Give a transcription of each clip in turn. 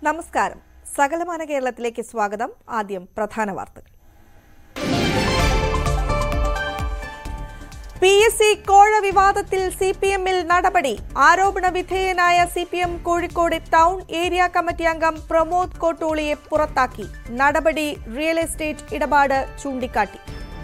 നമസ്കാരം സകലമാന കേരളത്തിലേക്ക് സ്വാഗതം ആദ്യം പ്രധാന വാർത്തകൾ പി എസ് സി കോഴ വിവാദത്തിൽ സി പി എമ്മിൽ നടപടി ആരോപണ വിധേയനായ C P M Kozhikode town area committee അംഗം പ്രമോദ് കോട്ടൂളിയെ പുറത്താക്കി നടപടി റിയൽ എസ്റ്റേറ്റ് ഇടപാട് ചൂണ്ടിക്കാട്ടി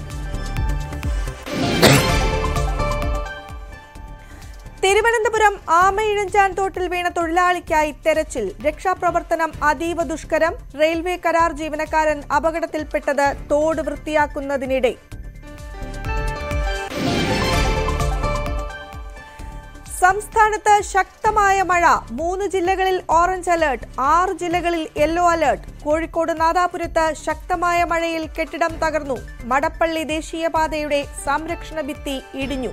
തിരുവനന്തപുരം ആമയിഴഞ്ചാൻ തോട്ടിൽ വീണ തൊഴിലാളിക്കായി തെരച്ചിൽ രക്ഷാപ്രവർത്തനം അതീവ ദുഷ്കരം റെയിൽവേ കരാർ ജീവനക്കാരൻ അപകടത്തിൽപ്പെട്ടത് തോട് വൃത്തിയാക്കുന്നതിനിടെ സംസ്ഥാനത്ത് ശക്തമായ മഴ മൂന്ന് ജില്ലകളിൽ ഓറഞ്ച് അലർട്ട് ആറ് ജില്ലകളിൽ യെല്ലോ അലർട്ട് കോഴിക്കോട് നാദാപുരത്ത് ശക്തമായ മഴയിൽ കെട്ടിടം തകർന്നു മടപ്പള്ളി ദേശീയപാതയുടെ സംരക്ഷണ ഭിത്തി ഇടിഞ്ഞു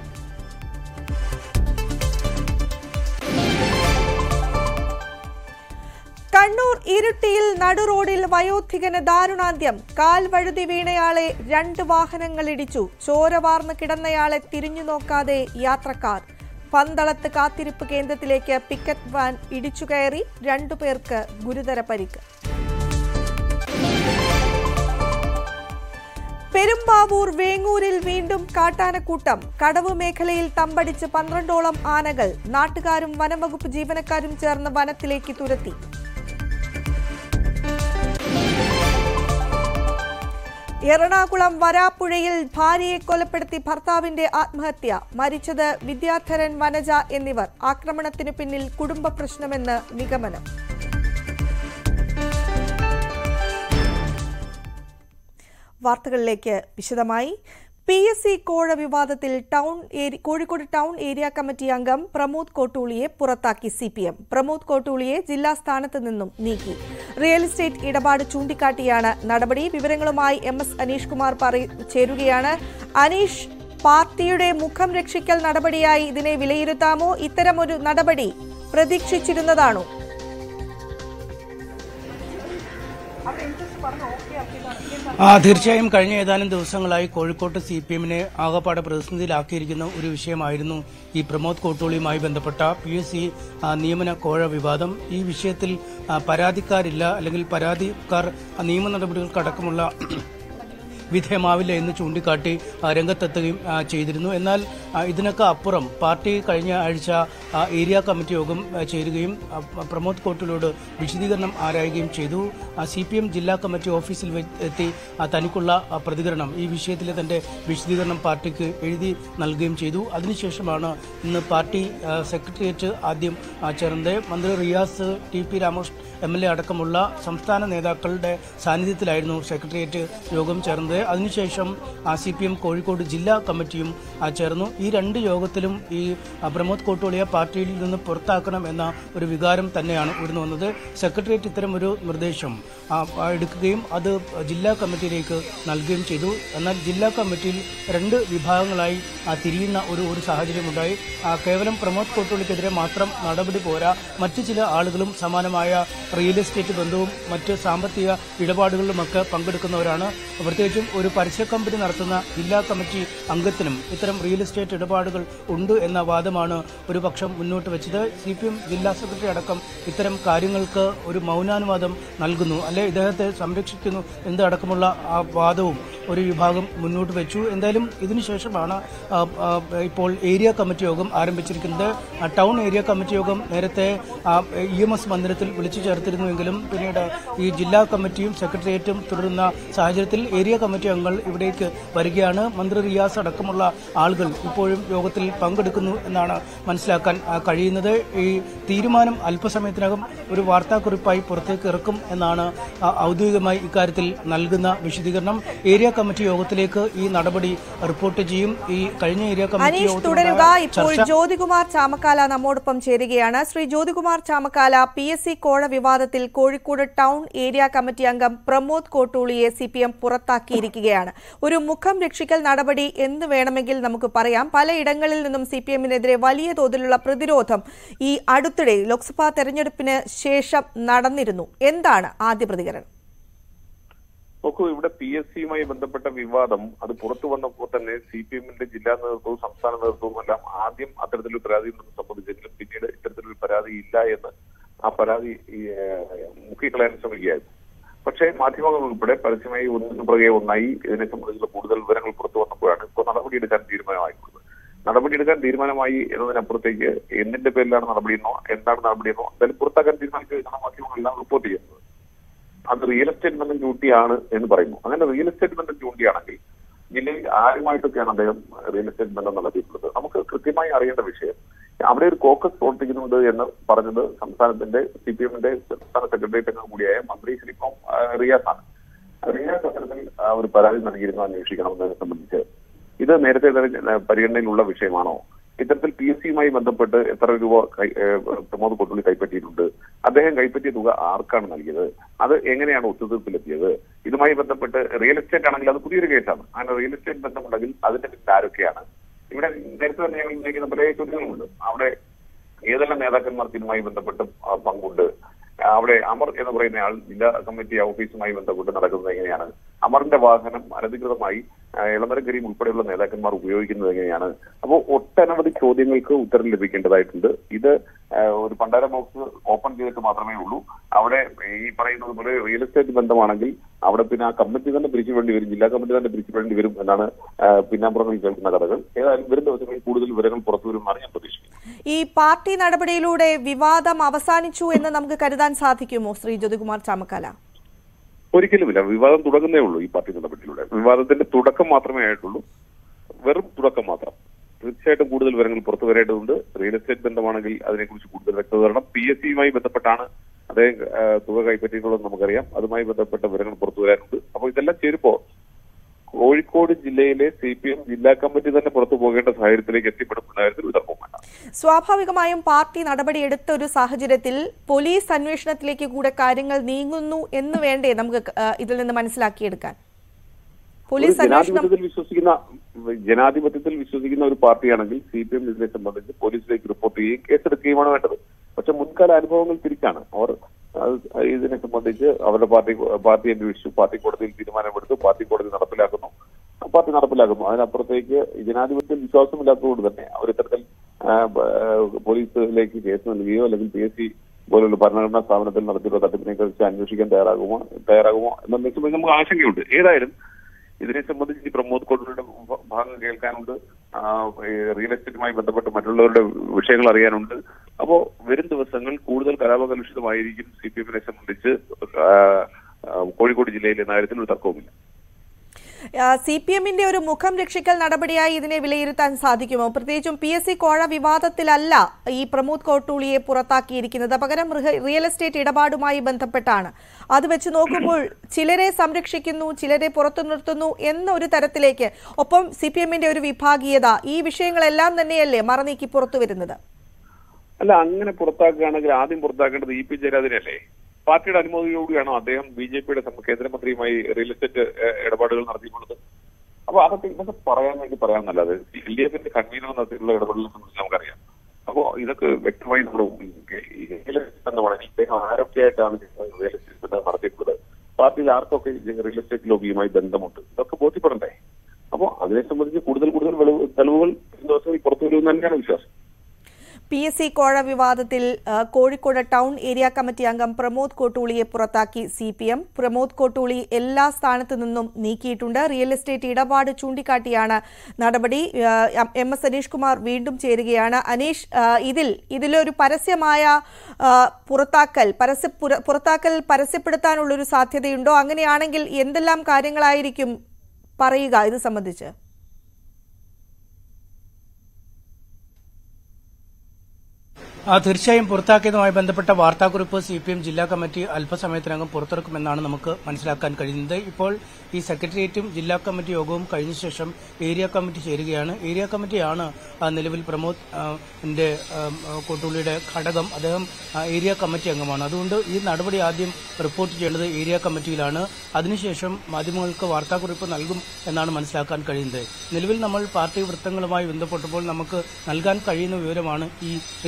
കണ്ണൂർ ഇരുട്ടിയിൽ നടുറോഡിൽ വയോധികന് ദാരുണാന്ത്യം കാൽ വഴുതി വീണയാളെ രണ്ട് വാഹനങ്ങൾ ഇടിച്ചു ചോര വാർന്ന് കിടന്നയാളെ തിരിഞ്ഞു നോക്കാതെ യാത്രക്കാർ പന്തളത്ത് കാത്തിരിപ്പ് കേന്ദ്രത്തിലേക്ക് പിക്കറ്റ് വാൻ ഇടിച്ചുകയറി രണ്ടുപേർക്ക് ഗുരുതര പരിക്ക് പെരുമ്പാവൂർ വേങ്ങൂരിൽ വീണ്ടും കാട്ടാനക്കൂട്ടം കടവ് മേഖലയിൽ തമ്പടിച്ച് പന്ത്രണ്ടോളം ആനകൾ നാട്ടുകാരും വനംവകുപ്പ് ജീവനക്കാരും ചേർന്ന് വനത്തിലേക്ക് തുരത്തി എറണാകുളം വരാപ്പുഴയിൽ ഭാര്യയെ കൊലപ്പെടുത്തി ഭർത്താവിന്റെ ആത്മഹത്യ മരിച്ചത് വിദ്യാധരൻ വനജ എന്നിവർ ആക്രമണത്തിനു പിന്നിൽ കുടുംബ പ്രശ്നമെന്ന് നിഗമനം വാർത്തകളിലേക്ക് വിശദമായി പി എസ് സി കോഴ വിവാദത്തിൽ ടൗൺ ഏരി- കോഴിക്കോട് ടൗൺ ഏരിയ കമ്മിറ്റി അംഗം പ്രമോദ് കോട്ടൂളിയെ പുറത്താക്കി സി പി എം പ്രമോദ് കോട്ടൂളിയെ ജില്ലാ സ്ഥാനത്ത് നിന്നും നീക്കി റിയൽ എസ്റ്റേറ്റ് ഇടപാട് ചൂണ്ടിക്കാട്ടിയാണ് നടപടി വിവരങ്ങളുമായി എം എസ് അനീഷ് കുമാർ പറയ- ചേരുകയാണ് അനീഷ് പാർട്ടിയുടെ മുഖം രക്ഷിക്കൽ നടപടിയായി ഇതിനെ വിലയിരുത്താമോ ഇത്തരമൊരു നടപടി പ്രതീക്ഷിച്ചിരുന്നതാണോ ആ തീർച്ചയായും കഴിഞ്ഞ ഏതാനും ദിവസങ്ങളായി കോഴിക്കോട്ട് സി പി എമ്മിനെ ആകപ്പാടെ പ്രതിസന്ധിയിലാക്കിയിരിക്കുന്ന ഒരു വിഷയമായിരുന്നു ഈ പ്രമോദ് കോട്ടൂളിയുമായി ബന്ധപ്പെട്ട പി എസ് സി നിയമന കോഴ വിവാദം ഈ വിഷയത്തിൽ ആ, പരാതിക്കാരില്ല അല്ലെങ്കിൽ പരാതിക്കാർ ആ, നിയമ നടപടികൾക്കടക്കമുള്ള വിധേയമാവില്ല എന്ന് ചൂണ്ടിക്കാട്ടി ആ, രംഗത്തെത്തുകയും ആ, ചെയ്തിരുന്നു എന്നാൽ ആ, ഇതിനൊക്കെ അപ്പുറം പാർട്ടി കഴിഞ്ഞ ആഴ്ച ആ, ഏരിയ കമ്മിറ്റി യോഗം ആ, ചേരുകയും ആ, പ്രമോദ് കോട്ടിലോട് വിശദീകരണം ആരായുകയും ചെയ്തു സി പി എം ജില്ലാ കമ്മിറ്റി ഓഫീസിൽ വെ- എത്തി ആ, തനിക്കുള്ള ആ, പ്രതികരണം ഈ വിഷയത്തിലെ തന്റെ വിശദീകരണം പാർട്ടിക്ക് എഴുതി നൽകുകയും ചെയ്തു അതിനുശേഷമാണ് ഇന്ന് പാർട്ടി ആ, സെക്രട്ടേറിയറ്റ് ആദ്യം ആ, ചേർന്നത് മന്ത്രി Riyas T P Ramakrishnan M L A അടക്കമുള്ള സംസ്ഥാന നേതാക്കളുടെ സാന്നിധ്യത്തിലായിരുന്നു സെക്രട്ടേറിയറ്റ് യോഗം ചേർന്നത് അതിനുശേഷം സി പി എം കോഴിക്കോട് ജില്ലാ കമ്മിറ്റിയും ആ, ചേർന്നു ഈ രണ്ട് യോഗത്തിലും ഈ ആ, പ്രമോദ് കോട്ടോളിയെ പാർട്ടിയിൽ നിന്ന് പുറത്താക്കണം എന്ന ഒരു വികാരം തന്നെയാണ് ഉയർന്നു വന്നത് സെക്രട്ടേറിയറ്റ് ഇത്തരം ഒരു നിർദ്ദേശം ആ, ആ, എടുക്കുകയും അത് ജില്ലാ കമ്മിറ്റിയിലേക്ക് നൽകുകയും ചെയ്തു എന്നാൽ ജില്ലാ കമ്മിറ്റിയിൽ രണ്ട് വിഭാഗങ്ങളായി ആ, തിരിയുന്ന ഒരു ഒരു സാഹചര്യമുണ്ടായി ആ, കേവലം പ്രമോദ് കോട്ടോളിക്കെതിരെ മാത്രം നടപടി പോരാ മറ്റു ചില ആളുകളും സമാനമായ റിയൽ എസ്റ്റേറ്റ് ബന്ധവും മറ്റ് സാമ്പത്തിക ഇടപാടുകളിലുമൊക്കെ പങ്കെടുക്കുന്നവരാണ് പ്രത്യേകിച്ചും ഒരു പരസ്യ കമ്പനി നടത്തുന്ന ജില്ലാ കമ്മിറ്റി അംഗത്തിനും ഇത്തരം റിയൽ എസ്റ്റേറ്റ് ഇടപാടുകൾ ഉണ്ട് എന്ന വാദമാണ് ഒരു പക്ഷം മുന്നോട്ട് വെച്ചത് സി പി എം ജില്ലാ സെക്രട്ടറി അടക്കം ഇത്തരം കാര്യങ്ങൾക്ക് ഒരു മൗനാനുവാദം നൽകുന്നു അല്ലെ ഇദ്ദേഹത്തെ സംരക്ഷിക്കുന്നു എന്നതടക്കമുള്ള ആ വാദവും ഒരു വിഭാഗം മുന്നോട്ട് വെച്ചു എന്തായാലും ഇതിനുശേഷമാണ് ആ, ആ, ഇപ്പോൾ ഏരിയ കമ്മിറ്റി യോഗം ആരംഭിച്ചിരിക്കുന്നത് ആ, ടൗൺ ഏരിയ കമ്മിറ്റി യോഗം നേരത്തെ ഇ എം എസ് മന്ദിരത്തിൽ വിളിച്ചു ചേർത്തിരുന്നുവെങ്കിലും പിന്നീട് ഈ ജില്ലാ കമ്മിറ്റിയും സെക്രട്ടേറിയറ്റും തുടരുന്ന സാഹചര്യത്തിൽ ഏരിയ കമ്മിറ്റി അംഗങ്ങൾ ഇവിടേക്ക് വരികയാണ് മന്ത്രി റിയാസ് അടക്കമുള്ള ആളുകൾ ഇപ്പോഴും യോഗത്തിൽ പങ്കെടുക്കുന്നു എന്നാണ് മനസ്സിലാക്കാൻ ആ, കഴിയുന്നത് ഈ തീരുമാനം അല്പസമയത്തിനകം ഒരു വാർത്താക്കുറിപ്പായി പുറത്തേക്ക് ഇറക്കും എന്നാണ് ആ, ഔദ്യോഗികമായി ഇക്കാര്യത്തിൽ നൽകുന്ന വിശദീകരണം ഏരിയ കമ്മിറ്റി യോഗത്തിലേക്ക് ഈ നടപടി റിപ്പോർട്ട് ചെയ്യും ഈ കഴിഞ്ഞ ഏരിയ കമ്മിറ്റി അനീഷ് തുടരുക യോഗത്തിലുണ്ടായ ഇപ്പോൾ ചർച്ച ജ്യോതികുമാർ ചാമക്കാല നമ്മോടൊപ്പം ചേരുകയാണ് Shri Jyothikumar Chamakkala P S C കോഴ വിവാദത്തിൽ കോഴിക്കോട് ടൗൺ ഏരിയ കമ്മിറ്റി അംഗം പ്രമോദ് കോട്ടൂളിയെ സി പി എം പുറത്താക്കിയിരിക്കുകയാണ് ഒരു മുഖം രക്ഷിക്കൽ നടപടി എന്ന് വേണമെങ്കിൽ നമുക്ക് പറയാം പലയിടങ്ങളിൽ നിന്നും സി പി എമ്മിനെതിരെ വലിയ തോതിലുള്ള പ്രതിരോധം ഈ അടുത്തിടെ ലോക്സഭാ തെരഞ്ഞെടുപ്പിന് ശേഷം നടന്നിരുന്നു എന്താണ് ആദ്യ പ്രതികരണം നോക്കൂ ഇവിടെ പി എസ് സിയുമായി ബന്ധപ്പെട്ട വിവാദം അത് പുറത്തു വന്നപ്പോൾ തന്നെ സി പി എമ്മിന്റെ ജില്ലാ നേതൃത്വവും സംസ്ഥാന നേതൃത്വവും എല്ലാം ആദ്യം അത്തരത്തിലൊരു പരാതി ഉണ്ടെന്ന് സംബന്ധിച്ചെങ്കിലും പിന്നീട് ഇത്തരത്തിലൊരു പരാതി ഇല്ല എന്ന് ആ പരാതി ഈ, ഏഹ്, മുക്കിക്കളയാൻ ശ്രമിക്കുകയായിരുന്നു പക്ഷേ മാധ്യമങ്ങൾ ഉൾപ്പെടെ പരസ്യമായി ഒന്നിനു പുറകെ ഒന്നായി ഇതിനെ സംബന്ധിച്ചുള്ള കൂടുതൽ വിവരങ്ങൾ പുറത്തു വന്നപ്പോഴാണ് ഇപ്പോൾ നടപടിയെടുക്കാൻ തീരുമാനമായിട്ടുള്ളത് നടപടിയെടുക്കാൻ തീരുമാനമായി എന്നതിനപ്പുറത്തേക്ക് എന്തിന്റെ പേരിലാണ് നടപടിയെന്നോ എന്താണ് നടപടിയെന്നോ എന്തായാലും പുറത്താക്കാൻ തീരുമാനിച്ചതാണ് മാധ്യമങ്ങളെല്ലാം റിപ്പോർട്ട് ചെയ്യുന്നത് അത് റിയൽ എസ്റ്റേറ്റ് ബന്ധം ചൂണ്ടിയാണ് എന്ന് പറയുന്നു അങ്ങനെ റിയൽ എസ്റ്റേറ്റ് ബന്ധം ചൂണ്ടിയാണെങ്കിൽ ജില്ലയിൽ ആരുമായിട്ടൊക്കെയാണ് അദ്ദേഹം റിയൽ എസ്റ്റേറ്റ് ബന്ധം നടത്തിയിട്ടുള്ളത് നമുക്ക് കൃത്യമായി അറിയേണ്ട വിഷയം അവിടെ ഒരു കോക്കസ് പ്രവർത്തിക്കുന്നുണ്ട് എന്ന് പറഞ്ഞത് സംസ്ഥാനത്തിന്റെ സി പി എമ്മിന്റെ സംസ്ഥാന സെക്രട്ടേറിയറ്റ് അംഗം കൂടിയായ മന്ത്രി ശ്രീപ്പം റിയാസാണ് റിയാസ് അത്തരത്തിൽ ആ, ഒരു പരാതി നൽകിയിരുന്നു അന്വേഷിക്കണമെന്നതിനെ സംബന്ധിച്ച് ഇത് നേരത്തെ തന്നെ പരിഗണനയിലുള്ള വിഷയമാണോ ഇത്തരത്തിൽ പി എസ് സിയുമായി ബന്ധപ്പെട്ട് എത്ര രൂപ കൈ- ഏഹ് പ്രമോദ് കൊട്ടുള്ളി കൈപ്പറ്റിയിട്ടുണ്ട് അദ്ദേഹം കൈപ്പറ്റിയ തുക ആർക്കാണ് നൽകിയത് അത് എങ്ങനെയാണ് ഒത്തുതീർപ്പിലെത്തിയത് ഇതുമായി ബന്ധപ്പെട്ട് റിയൽ എസ്റ്റേറ്റ് ആണെങ്കിൽ അത് പുതിയൊരു കേസാണ് അങ്ങനെ റിയൽ എസ്റ്റേറ്റ് ബന്ധമുണ്ടെങ്കിൽ അതിന്റെ പിന്നിൽ ആരൊക്കെയാണ് ഇവിടെ നേരത്തെ തന്നെ ഞങ്ങൾ ഉന്നയിക്കുന്ന പല ചോദ്യങ്ങളുണ്ട് അവിടെ ഏതെല്ലാം നേതാക്കന്മാർക്ക് ഇതുമായി ബന്ധപ്പെട്ട് ആ, പങ്കുണ്ട് ആ, അവിടെ അമർ എന്ന് പറയുന്ന ആൾ ജില്ലാ കമ്മിറ്റി ഓഫീസുമായി ബന്ധപ്പെട്ട് നടക്കുന്നത് എങ്ങനെയാണ് അമറിന്റെ വാഹനം അനധികൃതമായി ആ, ഇളമരം കരീം ഉൾപ്പെടെയുള്ള നേതാക്കന്മാർ ഉപയോഗിക്കുന്നത് എങ്ങനെയാണ് അപ്പോൾ ഒട്ടനവധി ചോദ്യങ്ങൾക്ക് ഉത്തരം ലഭിക്കേണ്ടതായിട്ടുണ്ട് ഇത് ആ, ഒരു പണ്ടാര ബോക്സ് ഓപ്പൺ ചെയ്തിട്ട് മാത്രമേ ഉള്ളൂ അവിടെ ഈ പറയുന്നത് പോലെ റിയൽ എസ്റ്റേറ്റ് ബന്ധമാണെങ്കിൽ അവിടെ പിന്നെ ആ കമ്മിറ്റി തന്നെ പിരിച്ചു വേണ്ടി വരും ജില്ലാ കമ്മിറ്റി തന്നെ പിരിച്ചു വേണ്ടി വരും എന്നാണ് ആ, പിന്നാമ്പുറങ്ങളിൽ കേൾക്കുന്ന കഥകൾ ഏതായാലും വരും ദിവസങ്ങളിൽ കൂടുതൽ വിവരങ്ങൾ പുറത്തു വരുമെന്നാണ് ഞാൻ പ്രതീക്ഷിക്കുന്നത് ഈ പാർട്ടി നടപടിയിലൂടെ വിവാദം അവസാനിച്ചു എന്ന് നമുക്ക് കരുതാൻ സാധിക്കുമോ ശ്രീ ജ്യോതികുമാർ ചാമക്കാല ഒരിക്കലുമില്ല വിവാദം തുടങ്ങുന്നേ ഉള്ളൂ ഈ പാർട്ടി നടപടിയിലൂടെ വിവാദത്തിന്റെ തുടക്കം മാത്രമേ ആയിട്ടുള്ളൂ വെറും തുടക്കം മാത്രം തീർച്ചയായിട്ടും കൂടുതൽ വിവരങ്ങൾ പുറത്തു വരേണ്ടതുണ്ട് റിയൽ എസ്റ്റേറ്റ് ബന്ധമാണെങ്കിൽ അതിനെക്കുറിച്ച് കൂടുതൽ വ്യക്തത വരണം പി എസ് സിയുമായി ബന്ധപ്പെട്ടാണ് അദ്ദേഹം ആ, തുക കൈപ്പറ്റിയിട്ടുള്ളത് നമുക്കറിയാം അതുമായി ബന്ധപ്പെട്ട വിവരങ്ങൾ പുറത്തു വരാനുണ്ട് അപ്പോൾ ഇതെല്ലാം ചേരുമ്പോ കോഴിക്കോട് ജില്ലയിലെ സി പി എം ജില്ലാ കമ്മിറ്റി തന്നെ പുറത്തു പോകേണ്ട സാഹചര്യത്തിലേക്ക് എത്തിപ്പെടുന്ന കാര്യത്തിൽ വിതർക്കവും വേണ്ട സ്വാഭാവികമായും പാർട്ടി നടപടിയെടുത്ത ഒരു സാഹചര്യത്തിൽ പോലീസ് അന്വേഷണത്തിലേക്ക് കൂടെ കാര്യങ്ങൾ നീങ്ങുന്നു എന്ന് വേണ്ടേ നമുക്ക് ആ, ഇതിൽ നിന്ന് മനസ്സിലാക്കിയെടുക്കാൻ പോലീസ് ഒരു അന്വേഷണം ജനാധിപത്യത്തിൽ വിശ്വസിക്കുന്ന ജനാധിപത്യത്തിൽ വിശ്വസിക്കുന്ന ഒരു പാർട്ടിയാണെങ്കിൽ സി പി എം ഇതിനെ സംബന്ധിച്ച് പോലീസിലേക്ക് റിപ്പോർട്ട് ചെയ്യുകയും കേസെടുക്കുകയുമാണ് വേണ്ടത് പക്ഷെ മുൻകാല അനുഭവങ്ങൾ തിരിച്ചാണ് അവർ അത് ഇതിനെ സംബന്ധിച്ച് അവരുടെ പാർട്ടി പാർട്ടി അന്വേഷിച്ചു പാർട്ടി കോടതിയിൽ തീരുമാനമെടുത്തു പാർട്ടി കോടതി നടപ്പിലാക്കുന്നു പാർട്ടി നടപ്പിലാക്കുന്നു അതിനപ്പുറത്തേക്ക് ജനാധിപത്യത്തിൽ വിശ്വാസമില്ലാത്തതുകൊണ്ട് തന്നെ അവർ ഇത്തരത്തിൽ ആ, ബ- ആ, പോലീസിലേക്ക് കേസ് നൽകുകയോ അല്ലെങ്കിൽ പി എസ് സി പോലുള്ള ഭരണഘടനാ സ്ഥാപനത്തിൽ നടത്തിയുള്ള തട്ടിപ്പിനെ കുറിച്ച് അന്വേഷിക്കാൻ തയ്യാറാകുമോ തയ്യാറാകുമോ എന്നതിനെ സംബന്ധിച്ച് നമുക്ക് ആശങ്കയുണ്ട് ഏതായാലും ഇതിനെ സംബന്ധിച്ച് ഈ പ്രമോദ് കോട്ടയുടെ ഭാഗം കേൾക്കാനുണ്ട് ആ, ഈ റിയൽ എസ്റ്റേറ്റുമായി ബന്ധപ്പെട്ട് മറ്റുള്ളവരുടെ വിഷയങ്ങൾ അറിയാനുണ്ട് അപ്പോ വരും ദിവസങ്ങൾ കൂടുതൽ കലാപകലുഷിതമായിരിക്കും സി പി എമ്മിനെ സംബന്ധിച്ച് ആ, ആ, കോഴിക്കോട് ജില്ലയിൽ എന്ന കാര്യത്തിൽ ഒരു തർക്കവുമില്ല സി പി എമ്മിന്റെ ഒരു മുഖം രക്ഷിക്കൽ നടപടിയായി ഇതിനെ വിലയിരുത്താൻ സാധിക്കുമോ പ്രത്യേകിച്ചും പി എസ് സി കോഴ വിവാദത്തിലല്ല ഈ പ്രമോദ് കോട്ടൂളിയെ പുറത്താക്കിയിരിക്കുന്നത് പകരം റിഹ- റിയൽ എസ്റ്റേറ്റ് ഇടപാടുമായി ബന്ധപ്പെട്ടാണ് അത് വെച്ച് നോക്കുമ്പോൾ ചിലരെ സംരക്ഷിക്കുന്നു ചിലരെ പുറത്തു നിർത്തുന്നു എന്ന ഒരു തരത്തിലേക്ക് ഒപ്പം സി പി എമ്മിന്റെ ഒരു വിഭാഗീയത ഈ വിഷയങ്ങളെല്ലാം തന്നെയല്ലേ മറനീക്കി പുറത്തു വരുന്നത് അല്ല അങ്ങനെ പുറത്താക്കുകയാണെങ്കിൽ ആദ്യം പുറത്താക്കേണ്ടത് ഇ പി ജയരാജനല്ലേ പാർട്ടിയുടെ അനുമതിയോടുകൂടിയാണോ അദ്ദേഹം ബി ജെ പിയുടെ കേന്ദ്രമന്ത്രിയുമായി റിയൽ എസ്റ്റേറ്റ് ഏഹ്, ഇടപാടുകൾ നടത്തിയിട്ടുള്ളത് അപ്പൊ അതൊക്കെ ഇതൊക്കെ പറയാൻ വേണ്ടി പറയാമെന്നല്ലാതെ എൽ ഡി എഫിന്റെ കൺവീനർ നടത്തിയിട്ടുള്ള ഇടപെടലിനെ സംബന്ധിച്ച് നമുക്കറിയാം അപ്പോ ഇതൊക്കെ വ്യക്തമായി നമ്മൾ ഈ റിയൽ എസ്റ്റേറ്റ് ബന്ധമാണ് ഇദ്ദേഹം ആരൊക്കെയായിട്ടാണ് റിയൽ എസ്റ്റേറ്റ് ബന്ധം നടത്തിയിട്ടുള്ളത് പാർട്ടിയിൽ ആർക്കൊക്കെ റിയൽ എസ്റ്റേറ്റ് ലോബിയുമായി ബന്ധമുണ്ട് ഇതൊക്കെ ബോധ്യപ്പെടണ്ടേ അപ്പോ അതിനെ സംബന്ധിച്ച് കൂടുതൽ കൂടുതൽ വെളിവ് തെളിവുകൾ ഈ ദിവസങ്ങളിൽ പുറത്തു വരുമെന്ന് തന്നെയാണ് വിശ്വാസം പി എസ് സി കോഴ വിവാദത്തിൽ ആ, കോഴിക്കോട് ടൗൺ ഏരിയ കമ്മിറ്റി അംഗം പ്രമോദ് കോട്ടൂളിയെ പുറത്താക്കി C P M Pramod Kottooli എല്ലാ സ്ഥാനത്തു നിന്നും നീക്കിയിട്ടുണ്ട് റിയൽ എസ്റ്റേറ്റ് ഇടപാട് ചൂണ്ടിക്കാട്ടിയാണ് നടപടി ആ, എം എസ് അനീഷ് കുമാർ വീണ്ടും ചേരുകയാണ് അനീഷ് ആ, ഇതിൽ ഇതിലൊരു പരസ്യമായ ആ, പുറത്താക്കൽ പരസ്യ പുര- പുറത്താക്കൽ പരസ്യപ്പെടുത്താനുള്ളൊരു സാധ്യതയുണ്ടോ അങ്ങനെയാണെങ്കിൽ എന്തെല്ലാം കാര്യങ്ങളായിരിക്കും പറയുക ഇത് സംബന്ധിച്ച് ആ, തീർച്ചയായും പുറത്താക്കിയതുമായി ബന്ധപ്പെട്ട വാർത്താക്കുറിപ്പ് സി പി എം ജില്ലാ കമ്മിറ്റി അല്പസമയത്തിനകം പുറത്തിറക്കുമെന്നാണ് നമുക്ക് മനസ്സിലാക്കാൻ കഴിയുന്നത് ഇപ്പോൾ ഈ സെക്രട്ടേറിയറ്റും ജില്ലാ കമ്മിറ്റി യോഗവും കഴിഞ്ഞ ശേഷം ഏരിയ കമ്മിറ്റി ചേരുകയാണ് ഏരിയ കമ്മിറ്റിയാണ് ആ, നിലവിൽ പ്രമോദ് ആ, ന്റെ ആം, ആ, കോട്ടൂളിയുടെ ഘടകം അദ്ദേഹം ആ, ഏരിയ കമ്മിറ്റി അംഗമാണ് അതുകൊണ്ട് ഈ നടപടി ആദ്യം റിപ്പോർട്ട് ചെയ്യേണ്ടത് ഏരിയ കമ്മിറ്റിയിലാണ് അതിനുശേഷം മാധ്യമങ്ങൾക്ക് വാർത്താക്കുറിപ്പ് നൽകും എന്നാണ് മനസ്സിലാക്കാൻ കഴിയുന്നത് നിലവിൽ നമ്മൾ പാർട്ടി വൃത്തങ്ങളുമായി ബന്ധപ്പെട്ടപ്പോൾ നമുക്ക് നൽകാൻ കഴിയുന്ന വിവരമാണ് ഈ റിയൽ എസ്റ്റേറ്റ്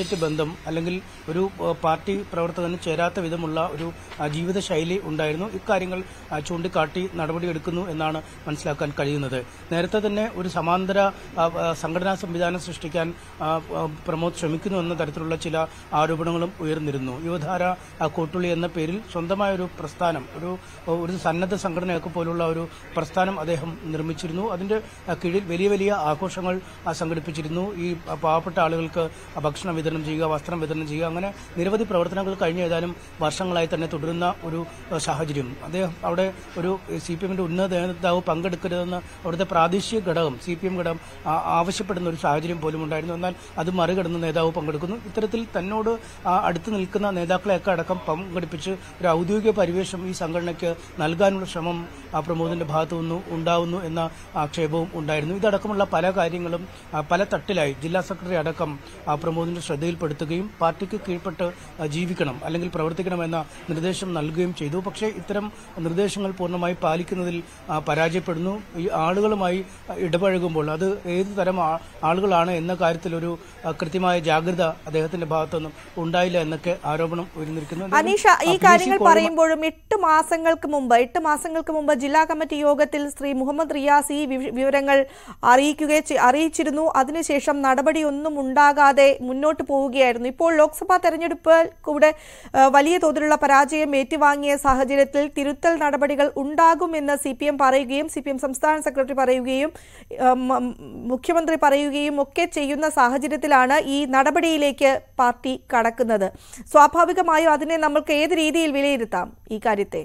എസ്റ്റേറ്റ് ബന്ധം അല്ലെങ്കിൽ ഒരു ആ, പാർട്ടി പ്രവർത്തകന് ചേരാത്ത വിധമുള്ള ഒരു ആ, ജീവിതശൈലി ഉണ്ടായിരുന്നു ഇക്കാര്യങ്ങൾ ആ, ചൂണ്ടിക്കാട്ടി നടപടിയെടുക്കുന്നു എന്നാണ് മനസ്സിലാക്കാൻ കഴിയുന്നത് നേരത്തെ തന്നെ ഒരു സമാന്തര ആ, ആ, സംഘടനാ സംവിധാനം സൃഷ്ടിക്കാൻ ആ, ആ, പ്രമോദ് ശ്രമിക്കുന്നു എന്ന തരത്തിലുള്ള ചില ആരോപണങ്ങളും ഉയർന്നിരുന്നു യുവധാര ആ, കോട്ടുള്ളി എന്ന പേരിൽ സ്വന്തമായ ഒരു പ്രസ്ഥാനം ഒരു ഒരു സന്നദ്ധ സംഘടനയൊക്കെ പോലുള്ള ഒരു പ്രസ്ഥാനം അദ്ദേഹം നിർമ്മിച്ചിരുന്നു അതിന്റെ ആ, കീഴിൽ വലിയ വലിയ ആഘോഷങ്ങൾ ആ, സംഘടിപ്പിച്ചിരുന്നു ഈ ആ, പാവപ്പെട്ട ആളുകൾക്ക് ആ, ഭക്ഷണം വിതരണം ചെയ്യുക വസ്ത്രം വിതരണം ചെയ്യുക അങ്ങനെ നിരവധി പ്രവർത്തനങ്ങൾ കഴിഞ്ഞ ഏതാനും വർഷങ്ങളായി തന്നെ തുടരുന്ന ഒരു ആ, സാഹചര്യം അദ്ദേഹം അവിടെ ഒരു സി പി എമ്മിന്റെ ഉന്നത നേതാവ് പങ്കെടുക്കരുതെന്ന് അവിടുത്തെ പ്രാദേശിക ഘടകം സി പി എം ഘടകം ആ, ആവശ്യപ്പെടുന്ന ഒരു സാഹചര്യം പോലും ഉണ്ടായിരുന്നു എന്നാൽ അത് മറികടന്ന് നേതാവ് പങ്കെടുക്കുന്നു ഇത്തരത്തിൽ തന്നോട് ആ, അടുത്ത് നിൽക്കുന്ന നേതാക്കളെയൊക്കെ അടക്കം പങ്കെടുപ്പിച്ച് ഒരു ഔദ്യോഗിക പരിവേഷം ഈ സംഘടനയ്ക്ക് നൽകാനുള്ള ശ്രമം ആ, പ്രമോദിന്റെ ഭാഗത്തു നിന്ന് ഉണ്ടാവുന്നു എന്ന ആക്ഷേപവും ഉണ്ടായിരുന്നു ഇതടക്കമുള്ള പല കാര്യങ്ങളും ആ, പല തട്ടിലായി ജില്ലാ സെക്രട്ടറി അടക്കം ആ, പ്രമോദിന്റെ ശ്രദ്ധയിൽപ്പെടുത്തുകയും പാർട്ടിക്ക് കീഴ്പ്പെട്ട് ആ, ജീവിക്കണം അല്ലെങ്കിൽ പ്രവർത്തിക്കണമെന്ന നിർദ്ദേശം നൽകുകയും ചെയ്തു പക്ഷേ ഇത്തരം നിർദ്ദേശങ്ങൾ പൂർണ്ണമായി പാലിക്കുന്നതിൽ ആ, പരാജയപ്പെടുന്നു ഈ ആളുകളുമായി ആ, ഇടപഴകുമ്പോൾ അത് ഏത് തരം ആ- ആളുകളാണ് എന്ന കാര്യത്തിൽ ഒരു ആ, കൃത്യമായ ജാഗ്രത അദ്ദേഹത്തിന്റെ ഭാഗത്തുനിന്നും ഉണ്ടായില്ല എന്നൊക്കെ ആരോപണം ഉയർന്നിരിക്കുന്നു എന്തായാലും, അനീഷ ആ, ഈ PSC കാര്യങ്ങൾ കോഴ- പറയുമ്പോഴും എട്ട് മാസങ്ങൾക്ക് മുമ്പ് എട്ട് മാസങ്ങൾക്ക് മുമ്പ് ജില്ലാ കമ്മിറ്റി യോഗത്തിൽ ശ്രീ മുഹമ്മദ് റിയാസ് ഈ വിവ- വിവരങ്ങൾ അറിയിക്കുകയെ ചെ- അറിയിച്ചിരുന്നു അതിനുശേഷം നടപടിയൊന്നും ഉണ്ടാകാതെ മുന്നോട്ട് പോവുകയായിരുന്നു ഇപ്പോൾ ലോക്സഭാ തെരഞ്ഞെടുപ്പ് കൂടെ ആ, വലിയ തോതിലുള്ള പരാജയം ഏറ്റുവാങ്ങിയ സാഹചര്യത്തിൽ തിരുത്തൽ നടപടികൾ ഉണ്ടാകുമെന്ന് സി പി എം പറയുകയും സി പി എം സംസ്ഥാന സെക്രട്ടറി പറയുകയും ആ, മ- മുഖ്യമന്ത്രി പറയുകയും ഒക്കെ ചെയ്യുന്ന സാഹചര്യത്തിലാണ് ഈ നടപടിയിലേക്ക് പാർട്ടി കടക്കുന്നത് സ്വാഭാവികമായും അതിനെ നമ്മൾക്ക് ഏത് രീതിയിൽ വിലയിരുത്താം ഈ കാര്യത്തെ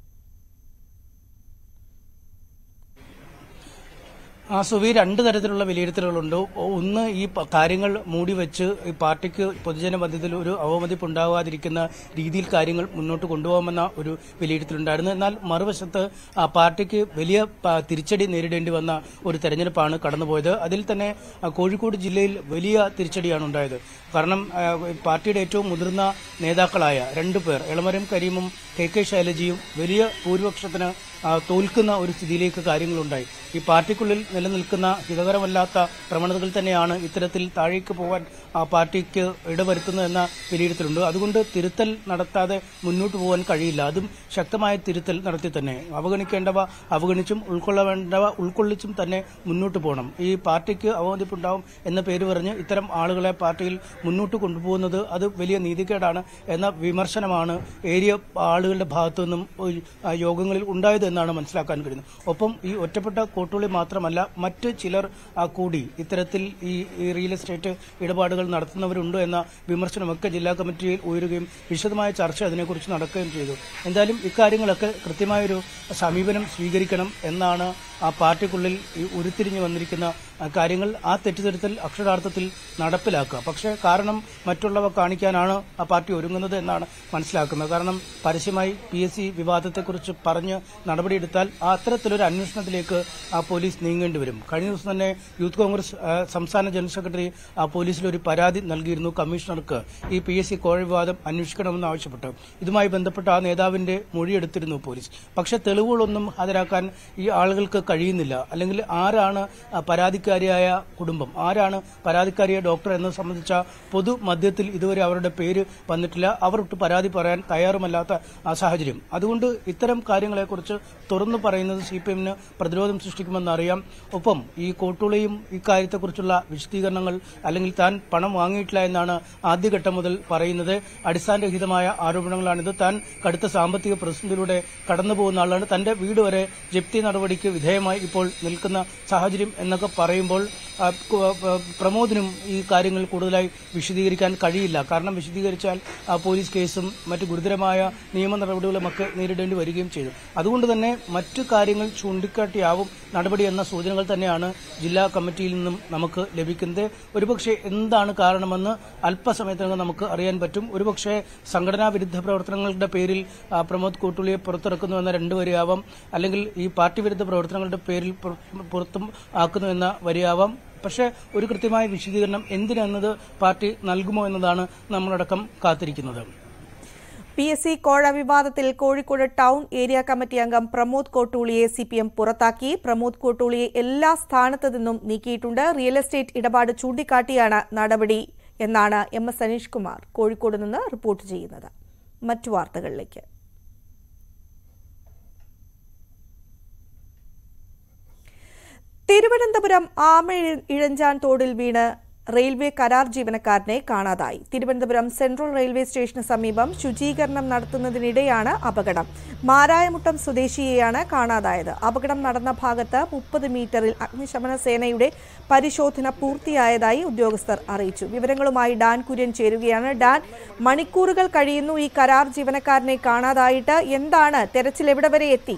ആ സുവി രണ്ട് തരത്തിലുള്ള വിലയിരുത്തലുകളുണ്ട് ഒന്ന് ഈ പ- കാര്യങ്ങൾ മൂടിവെച്ച് ഈ പാർട്ടിക്ക് പൊതുജന മധ്യത്തിൽ ഒരു അവമതിപ്പ് ഉണ്ടാകാതിരിക്കുന്ന രീതിയിൽ കാര്യങ്ങൾ മുന്നോട്ട് കൊണ്ടുപോകാമെന്ന ഒരു വിലയിരുത്തലുണ്ടായിരുന്നു എന്നാൽ മറുവശത്ത് ആ പാർട്ടിക്ക് വലിയ പ- തിരിച്ചടി നേരിടേണ്ടി വന്ന ഒരു തെരഞ്ഞെടുപ്പാണ് കടന്നുപോയത് അതിൽ തന്നെ ആ, കോഴിക്കോട് ജില്ലയിൽ വലിയ തിരിച്ചടിയാണ് ഉണ്ടായത് കാരണം ആ, പാർട്ടിയുടെ ഏറ്റവും മുതിർന്ന നേതാക്കളായ രണ്ടു പേർ എളമരം കരീമും കെ കെ ശൈലജയും വലിയ ഭൂരിപക്ഷത്തിന് ആ, തോൽക്കുന്ന ഒരു സ്ഥിതിയിലേക്ക് കാര്യങ്ങളുണ്ടായി ഈ പാർട്ടിക്കുള്ളിൽ നിലനിൽക്കുന്ന ഹിതകരമല്ലാത്ത പ്രവണതകൾ തന്നെയാണ് ഇത്തരത്തിൽ താഴേക്ക് പോകാൻ ആ പാർട്ടിക്ക് ഇടവരുത്തുന്നതെന്ന വിലയിരുത്തലുണ്ട് അതുകൊണ്ട് തിരുത്തൽ നടത്താതെ മുന്നോട്ട് പോകാൻ കഴിയില്ല അതും ശക്തമായ തിരുത്തൽ നടത്തി തന്നെ അവഗണിക്കേണ്ടവ അവഗണിച്ചും ഉൾക്കൊള്ളവേണ്ടവ ഉൾക്കൊള്ളിച്ചും തന്നെ മുന്നോട്ട് പോകണം ഈ പാർട്ടിക്ക് അവമതിപ്പുണ്ടാവും എന്ന പേര് പറഞ്ഞ് ഇത്തരം ആളുകളെ പാർട്ടിയിൽ മുന്നോട്ട് കൊണ്ടുപോകുന്നത് അത് വലിയ നീതികേടാണ് എന്ന വിമർശനമാണ് ഏരിയ ആളുകളുടെ ഭാഗത്തു നിന്നും ഈ, ആ, യോഗങ്ങളിൽ ഉണ്ടായത് എന്നാണ് മനസ്സിലാക്കാൻ കഴിയുന്നത് ഒപ്പം ഈ ഒറ്റപ്പെട്ട കോട്ടുള്ളി മാത്രമല്ല മറ്റ് ചിലർ ആ, കൂടി ഇത്തരത്തിൽ ഈ ഈ റിയൽ എസ്റ്റേറ്റ് ഇടപാടുകൾ നടത്തുന്നവരുണ്ട് എന്ന വിമർശനമൊക്കെ ജില്ലാ കമ്മിറ്റിയിൽ ഉയരുകയും വിശദമായ ചർച്ച അതിനെക്കുറിച്ച് നടക്കുകയും ചെയ്തു എന്തായാലും ഇക്കാര്യങ്ങളൊക്കെ കൃത്യമായൊരു സമീപനം സ്വീകരിക്കണം എന്നാണ് ആ പാർട്ടിക്കുള്ളിൽ ഈ ഉരുത്തിരിഞ്ഞു വന്നിരിക്കുന്ന ആ, കാര്യങ്ങൾ ആ തെറ്റിദ്ധരുത്തൽ അക്ഷരാർത്ഥത്തിൽ നടപ്പിലാക്കുക പക്ഷേ കാരണം മറ്റുള്ളവ കാണിക്കാനാണ് ആ പാർട്ടി ഒരുങ്ങുന്നത് എന്നാണ് മനസ്സിലാക്കുന്നത് കാരണം പരസ്യമായി പി എസ് സി വിവാദത്തെക്കുറിച്ച് പറഞ്ഞ് നടപടിയെടുത്താൽ ആ അത്തരത്തിലൊരു അന്വേഷണത്തിലേക്ക് ആ പോലീസ് നീങ്ങേണ്ടി വരും കഴിഞ്ഞ ദിവസം തന്നെ യൂത്ത് കോൺഗ്രസ് ആ, സംസ്ഥാന ജനറൽ സെക്രട്ടറി ആ പോലീസിൽ ഒരു പരാതി നൽകിയിരുന്നു കമ്മീഷണർക്ക് ഈ പി എസ് സി കോഴ വിവാദം അന്വേഷിക്കണമെന്ന് ആവശ്യപ്പെട്ട് ഇതുമായി ബന്ധപ്പെട്ട ആ നേതാവിന്റെ മൊഴിയെടുത്തിരുന്നു പോലീസ് പക്ഷേ തെളിവുകളൊന്നും ഹാജരാക്കാൻ ഈ ആളുകൾക്ക് കഴിയുന്നില്ല അല്ലെങ്കിൽ ആരാണ് ആ പരാതിക്കാരിയായ കുടുംബം ആരാണ് പരാതിക്കാരിയായ ഡോക്ടർ എന്നത് സംബന്ധിച്ച പൊതുമധ്യത്തിൽ ഇതുവരെ അവരുടെ പേര് വന്നിട്ടില്ല അവർ ഒട്ട് പരാതി പറയാൻ തയ്യാറുമല്ലാത്ത ആ സാഹചര്യം അതുകൊണ്ട് ഇത്തരം കാര്യങ്ങളെക്കുറിച്ച് തുറന്നു പറയുന്നത് സി പി എമ്മിന് പ്രതിരോധം സൃഷ്ടിക്കുമെന്നറിയാം ഒപ്പം ഈ കോട്ടുളയും ഇക്കാര്യത്തെക്കുറിച്ചുള്ള വിശദീകരണങ്ങൾ അല്ലെങ്കിൽ താൻ പണം വാങ്ങിയിട്ടില്ല എന്നാണ് ആദ്യഘട്ടം മുതൽ പറയുന്നത് അടിസ്ഥാനരഹിതമായ ആരോപണങ്ങളാണിത് താൻ കടുത്ത സാമ്പത്തിക പ്രതിസന്ധിയിലൂടെ കടന്നു പോകുന്ന ആളാണ് തന്റെ വീട് വരെ ജപ്തി നടപടിക്ക് വിധേയമായി ഇപ്പോൾ നിൽക്കുന്ന സാഹചര്യം എന്നൊക്കെ പറയുമ്പോൾ ആ, കു- ആ, പ്രമോദിനും ഈ കാര്യങ്ങൾ കൂടുതലായി വിശദീകരിക്കാൻ കഴിയില്ല കാരണം വിശദീകരിച്ചാൽ ആ, പോലീസ് കേസും മറ്റു ഗുരുതരമായ നിയമ നടപടികളുമൊക്കെ നേരിടേണ്ടി വരികയും ചെയ്തു അതുകൊണ്ട് തന്നെ മറ്റു കാര്യങ്ങൾ ചൂണ്ടിക്കാട്ടിയാവും നടപടി എന്ന സൂചനകൾ തന്നെയാണ് ജില്ലാ കമ്മിറ്റിയിൽ നിന്നും നമുക്ക് ലഭിക്കുന്നത് ഒരുപക്ഷെ എന്താണ് കാരണമെന്ന് അല്പസമയത്തിനകം നമുക്ക് അറിയാൻ പറ്റും ഒരുപക്ഷെ സംഘടനാ വിരുദ്ധ പ്രവർത്തനങ്ങളുടെ പേരിൽ ആ, പ്രമോദ് കോട്ടുള്ളിയെ പുറത്തിറക്കുന്നു എന്ന രണ്ട് വരിയാവാം അല്ലെങ്കിൽ ഈ പാർട്ടി വിരുദ്ധ പ്രവർത്തനങ്ങളുടെ പേരിൽ പുറ- പുറത്തും ആക്കുന്നു എന്ന വരിയാവാം പക്ഷേ ഒരു കൃത്യമായ വിശദീകരണം എന്തിനെന്നത് പാർട്ടി നൽകുമോ എന്നതാണ് നമ്മളടക്കം കാത്തിരിക്കുന്നത് പി എസ് സി കോഴ വിവാദത്തിൽ കോഴിക്കോട് ടൗൺ ഏരിയ കമ്മിറ്റി അംഗം പ്രമോദ് കോട്ടൂളിയെ സി പി എം പുറത്താക്കി പ്രമോദ് കോട്ടൂളിയെ എല്ലാ സ്ഥാനത്ത് നിന്നും നീക്കിയിട്ടുണ്ട് റിയൽ എസ്റ്റേറ്റ് ഇടപാട് ചൂണ്ടിക്കാട്ടിയാണ് നടപടി എന്നാണ് എം എസ് സനീഷ് കുമാർ കോഴിക്കോട് നിന്ന് റിപ്പോർട്ട് ചെയ്യുന്നത് മറ്റു വാർത്തകളിലേക്ക് തിരുവനന്തപുരം ആമ ഇഴഞ്ചാൻ തോടിൽ വീണ് റെയിൽവേ കരാർ ജീവനക്കാരനെ കാണാതായി തിരുവനന്തപുരം സെൻട്രൽ റെയിൽവേ സ്റ്റേഷന് സമീപം ശുചീകരണം നടത്തുന്നതിനിടെയാണ് അപകടം മാരായമുട്ടം സ്വദേശിയെയാണ് കാണാതായത് അപകടം നടന്ന ഭാഗത്ത് മുപ്പത് മീറ്ററിൽ അഗ്നിശമന സേനയുടെ പരിശോധന പൂർത്തിയായതായി ഉദ്യോഗസ്ഥർ അറിയിച്ചു വിവരങ്ങളുമായി ഡാൻ കുര്യൻ ചേരുകയാണ് ഡാൻ മണിക്കൂറുകൾ കഴിയുന്നു ഈ കരാർ ജീവനക്കാരനെ കാണാതായിട്ട് എന്താണ് തെരച്ചിൽ എവിടെ വരെ എത്തി